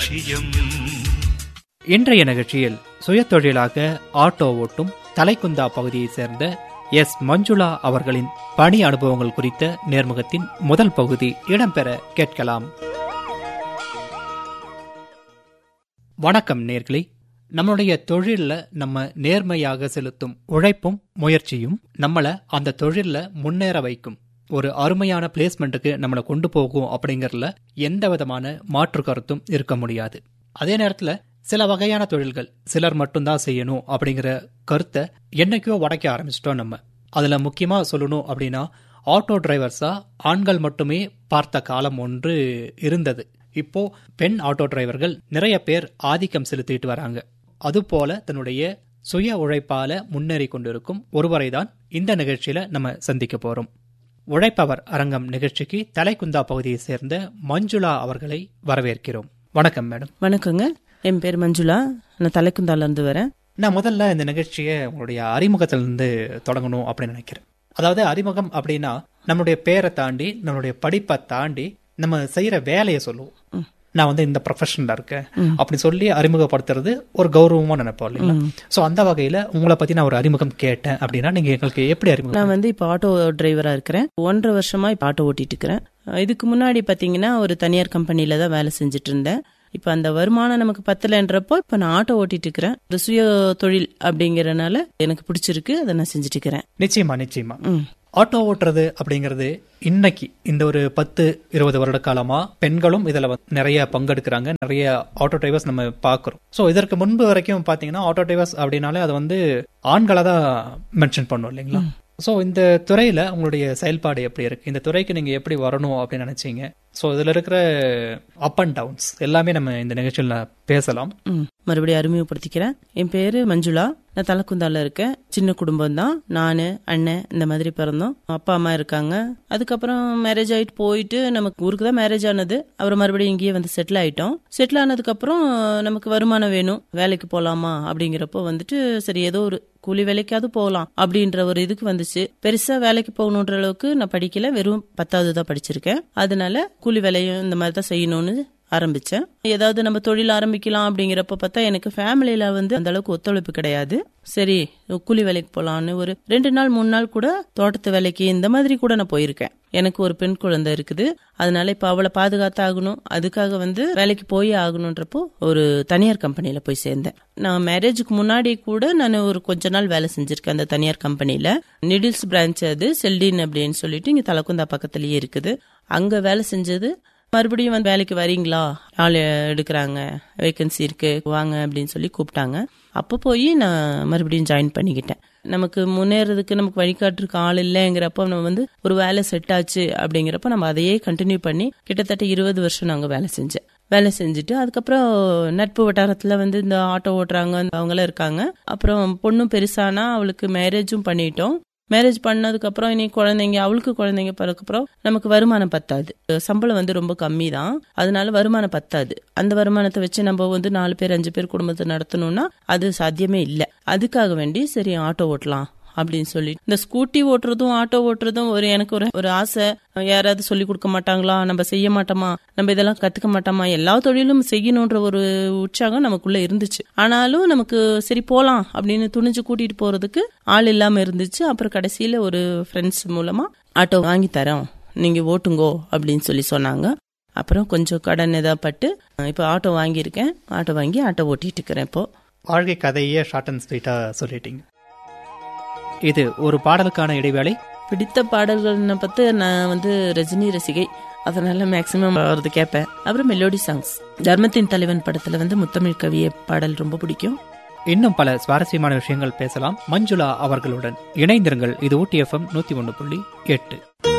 லட்சியம் இன்றைய நிகழ்ச்சியில் சுயதொழிலாக ஆட்டோ ஓட்டும் தலைக்குந்தா பகுதியைச் சேர்ந்த எஸ் மஞ்சுளா அவர்களின் பணி அனுபவங்கள் குறித்த நேர்முகத்தின் முதல் பகுதி இடம்பெற கேட்கலாம் வணக்கம் நேர்களே நம்மளுடைய தொழில்ல நம்ம நேர்மையாக செலுத்தும் உழைப்பும் முயற்சியும் நம்மள அந்த தொழில்ல முன்னேற வைக்கும் ஒரு அருமையான பிளேஸ்மெண்ட்டுக்கு நம்மளை கொண்டு போகும் அப்படிங்கறதுல எந்த விதமான மாற்று கருத்தும் இருக்க முடியாது அதே நேரத்துல சில வகையான தொழில்கள் சிலர் மட்டும்தான் செய்யணும் அப்படிங்கிற கருத்தை என்னைக்கோ உடைக்க ஆரம்பிச்சிட்டோம் நம்ம அதுல முக்கியமா சொல்லணும் அப்படின்னா ஆட்டோ டிரைவர்ஸா ஆண்கள் மட்டுமே பார்த்த காலம் ஒன்று இருந்தது இப்போ பெண் ஆட்டோ டிரைவர்கள் நிறைய பேர் ஆதிக்கம் செலுத்திட்டு வராங்க அதுபோல தன்னுடைய சுய உழைப்பால முன்னேறி கொண்டிருக்கும் ஒருவரை தான் இந்த நிகழ்ச்சியில நம்ம சந்திக்க போறோம் உழைப்பவர் அரங்கம் நிகழ்ச்சிக்கு தலைக்குந்தா பகுதியை சேர்ந்த மஞ்சுளா அவர்களை வரவேற்கிறோம் வணக்கம் மேடம் வணக்கங்க என் பேர் மஞ்சுளா நான் தலைக்குந்தால இருந்து வரேன் நான் முதல்ல இந்த நிகழ்ச்சியை உங்களுடைய அறிமுகத்திலிருந்து தொடங்கணும் அப்படின்னு நினைக்கிறேன் அதாவது அறிமுகம் அப்படின்னா நம்மளுடைய பேரை தாண்டி நம்மளுடைய படிப்பை தாண்டி நம்ம செய்யற வேலையை சொல்லுவோம் நான் வந்து இந்த ப்ரொஃபஷன்ல இருக்கேன் அப்படி சொல்லி அறிமுகப்படுத்துறது ஒரு கௌரவமா நினைப்போம் இல்லைங்களா சோ அந்த வகையில உங்களை பத்தி நான் ஒரு அறிமுகம் கேட்டேன் அப்படின்னா நீங்க எங்களுக்கு எப்படி அறிமுகம் நான் வந்து இப்போ ஆட்டோ டிரைவரா இருக்கிறேன் ஒன்றரை வருஷமா இப்போ ஆட்டோ ஓட்டிட்டு இருக்கிறேன் இதுக்கு முன்னாடி பாத்தீங்கன்னா ஒரு தனியார் கம்பெனில தான் வேலை செஞ்சுட்டு இருந்தேன் இப்போ அந்த வருமானம் நமக்கு பத்தலைன்றப்போ இப்போ நான் ஆட்டோ ஓட்டிட்டு இருக்கிறேன் ஒரு சுய தொழில் அப்படிங்கறனால எனக்கு பிடிச்சிருக்கு அதை நான் செஞ்சுட்டு இருக்கிறேன் நிச்சயமா நிச்சயமா ம். ஆட்டோ ஓட்டுறது அப்படிங்கிறது இன்னைக்கு இந்த ஒரு பத்து இருபது வருட காலமா பெண்களும் இதுல வந்து நிறைய பங்கெடுக்கிறாங்க நிறைய ஆட்டோ டிரைவர்ஸ் நம்ம பாக்குறோம் சோ இதற்கு முன்பு வரைக்கும் பாத்தீங்கன்னா ஆட்டோ டிரைவர்ஸ் அப்படின்னாலே அது வந்து ஆண்களை தான் மென்ஷன் பண்ணும் இல்லைங்களா சோ இந்த துறையில உங்களுடைய செயல்பாடு எப்படி இருக்கு இந்த துறைக்கு நீங்க எப்படி வரணும் அப்படின்னு நினைச்சீங்க சோ இதுல இருக்கிற அப் அண்ட் டவுன்ஸ் எல்லாமே நம்ம இந்த நிகழ்ச்சியில பேசலாம் ம். மறுபடியும் அறிமுகப்படுத்திக்கிறேன் என் பேரு மஞ்சுளா நான் தலக்குந்தால இருக்கேன் சின்ன குடும்பம் தான் நானு அண்ணன் இந்த மாதிரி பிறந்தோம் அப்பா அம்மா இருக்காங்க அதுக்கப்புறம் மேரேஜ் ஆயிட்டு போயிட்டு நமக்கு ஊருக்கு தான் மேரேஜ் ஆனது அப்புறம் மறுபடியும் இங்கேயே வந்து செட்டில் ஆயிட்டோம் செட்டில் ஆனதுக்கு அப்புறம் நமக்கு வருமானம் வேணும் வேலைக்கு போலாமா அப்படிங்கிறப்போ வந்துட்டு சரி ஏதோ ஒரு கூலி வேலைக்காவது போகலாம் அப்படின்ற ஒரு இதுக்கு வந்துச்சு பெருசா வேலைக்கு போகணுன்ற அளவுக்கு நான் படிக்கல வெறும் பத்தாவது தான் படிச்சிருக்கேன் அதனால கூலி வேலையும் இந்த மாதிரி தான் செய்யணும்னு ஆரம்பிச்சேன் ஏதாவது நம்ம தொழில் ஆரம்பிக்கலாம் அப்படிங்கிறப்ப பார்த்தா எனக்கு ஃபேமிலியில வந்து அந்த அளவுக்கு ஒத்துழைப்பு கிடையாது சரி கூலி வேலைக்கு போலான்னு ஒரு ரெண்டு நாள் மூணு நாள் கூட தோட்டத்து வேலைக்கு இந்த மாதிரி கூட நான் போயிருக்கேன் எனக்கு ஒரு பெண் குழந்தை இருக்குது அதனால இப்ப அவளை பாதுகாத்தாகணும் அதுக்காக வந்து வேலைக்கு போய் ஆகணுன்றப்போ ஒரு தனியார் கம்பெனில போய் சேர்ந்தேன் நான் மேரேஜுக்கு முன்னாடி கூட நான் ஒரு கொஞ்ச நாள் வேலை செஞ்சிருக்கேன் அந்த தனியார் கம்பெனில நிடில்ஸ் பிரான்ச் அது செல்டின் அப்படின்னு சொல்லிட்டு இங்க தலக்குந்தா பக்கத்துலயே இருக்குது அங்க வேலை செஞ்சது மறுபடியும் வந்து வேலைக்கு வரீங்களா ஆள் எடுக்கிறாங்க வேகன்சி இருக்கு வாங்க அப்படின்னு சொல்லி கூப்பிட்டாங்க அப்போ போய் நான் மறுபடியும் ஜாயின் பண்ணிக்கிட்டேன் நமக்கு முன்னேறதுக்கு நமக்கு வழிகாட்டுறதுக்கு ஆள் இல்லைங்கிறப்ப நம்ம வந்து ஒரு வேலை செட் ஆச்சு அப்படிங்கிறப்ப நம்ம அதையே கண்டினியூ பண்ணி கிட்டத்தட்ட இருபது வருஷம் நாங்கள் வேலை செஞ்சேன் வேலை செஞ்சுட்டு அதுக்கப்புறம் நட்பு வட்டாரத்துல வந்து இந்த ஆட்டோ ஓட்டுறாங்க அவங்களாம் இருக்காங்க அப்புறம் பொண்ணும் பெருசானா அவளுக்கு மேரேஜும் பண்ணிட்டோம் மேரேஜ் பண்ணதுக்கு அப்புறம் இனி குழந்தைங்க அவளுக்கு குழந்தைங்க பிறக்கப்புறம் நமக்கு வருமானம் பத்தாது சம்பளம் வந்து ரொம்ப கம்மி தான் அதனால வருமானம் பத்தாது அந்த வருமானத்தை வச்சு நம்ம வந்து நாலு பேர் அஞ்சு பேர் குடும்பத்தை நடத்தணும்னா அது சாத்தியமே இல்லை அதுக்காக வேண்டி சரி ஆட்டோ ஓட்டலாம் அப்படின்னு சொல்லி இந்த ஸ்கூட்டி ஓட்டுறதும் ஆட்டோ ஓட்டுறதும் ஒரு எனக்கு ஒரு ஒரு ஆசை யாராவது சொல்லி கொடுக்க மாட்டாங்களா நம்ம செய்ய மாட்டோமா நம்ம இதெல்லாம் கத்துக்க மாட்டோமா எல்லா தொழிலும் செய்யணுன்ற ஒரு உற்சாகம் நமக்குள்ள இருந்துச்சு ஆனாலும் நமக்கு சரி போலாம் அப்படின்னு துணிஞ்சு கூட்டிட்டு போறதுக்கு ஆள் இல்லாம இருந்துச்சு அப்புறம் கடைசியில ஒரு ஃப்ரெண்ட்ஸ் மூலமா ஆட்டோ வாங்கி தரோம் நீங்க ஓட்டுங்கோ அப்படின்னு சொல்லி சொன்னாங்க அப்புறம் கொஞ்சம் கடன் ஏதாப்பட்டு இப்போ ஆட்டோ வாங்கியிருக்கேன் ஆட்டோ வாங்கி ஆட்டோ ஓட்டிட்டு இருக்கிறேன் இப்போ வாழ்க்கை கதையே ஷார்ட் அண்ட் ஸ்வீட்டா சொல்லிட்டீங்க இது ஒரு பாடலுக்கான இடைவேளை பிடித்த பாடல்கள்னு பார்த்து நான் வந்து ரஜினி ரசிகை அதனால மேக்சிமம் அவரது கேட்பேன் அப்புறம் மெலோடி சாங்ஸ் தர்மத்தின் தலைவன் படத்துல வந்து முத்தமிழ் கவிய பாடல் ரொம்ப பிடிக்கும் இன்னும் பல சுவாரஸ்யமான விஷயங்கள் பேசலாம் மஞ்சுளா அவர்களுடன் இணைந்திருங்கள் இது ஊட்டி எஃப்எம் நூத்தி ஒன்று புள்ளி எட்டு